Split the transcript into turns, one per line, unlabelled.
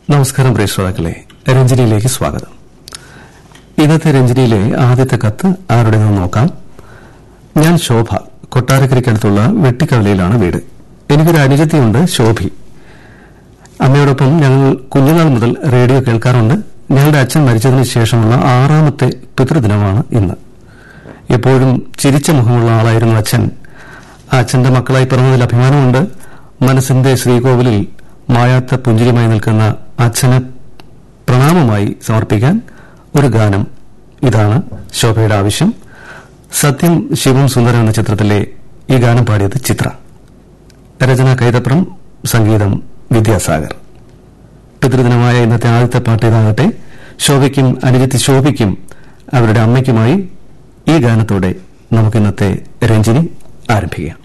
നമസ്കാരം പ്രിയ ശ്രോതാക്കളെ രഞ്ജനിയിലേക്ക് സ്വാഗതം ഇന്നത്തെ രഞ്ജനിയിലെ ആദ്യത്തെ കത്ത് ആരുടേതെന്ന് നോക്കാം ഞാൻ ശോഭ കൊട്ടാരക്കരയ്ക്കടുത്തുള്ള വെട്ടിക്കവലയിലാണ് വീട് എനിക്കൊരു അനുജത്തിയുണ്ട് ശോഭി അമ്മയോടൊപ്പം ഞങ്ങൾ കുഞ്ഞുനാൾ മുതൽ റേഡിയോ കേൾക്കാറുണ്ട് ഞങ്ങളുടെ അച്ഛൻ മരിച്ചതിന് ശേഷമുള്ള ആറാമത്തെ പിതൃദിനമാണ് ഇന്ന് എപ്പോഴും ചിരിച്ച മുഖമുള്ള ആളായിരുന്നു അച്ഛൻ ആ അച്ഛന്റെ മക്കളായി പിറന്നതിൽ അഭിമാനമുണ്ട് മനസ്സിന്റെ ശ്രീകോവിലിൽ മായാത്ത പുഞ്ചിരിയുമായി നിൽക്കുന്ന അച്ഛന് പ്രണാമമായി സമർപ്പിക്കാൻ ഒരു ഗാനം ഇതാണ് ശോഭയുടെ ആവശ്യം സത്യം ശിവം സുന്ദരം എന്ന ചിത്രത്തിലെ ഈ ഗാനം പാടിയത് ചിത്ര രചന കൈതപ്രം സംഗീതം വിദ്യാസാഗർ പിതൃദിനമായ ഇന്നത്തെ ആദ്യത്തെ പാട്ട് ഇതാകട്ടെ ശോഭയ്ക്കും അനുജത്തി ശോഭയ്ക്കും അവരുടെ അമ്മയ്ക്കുമായി ഈ ഗാനത്തോടെ നമുക്ക് ഇന്നത്തെ രഞ്ജിനി ആരംഭിക്കാം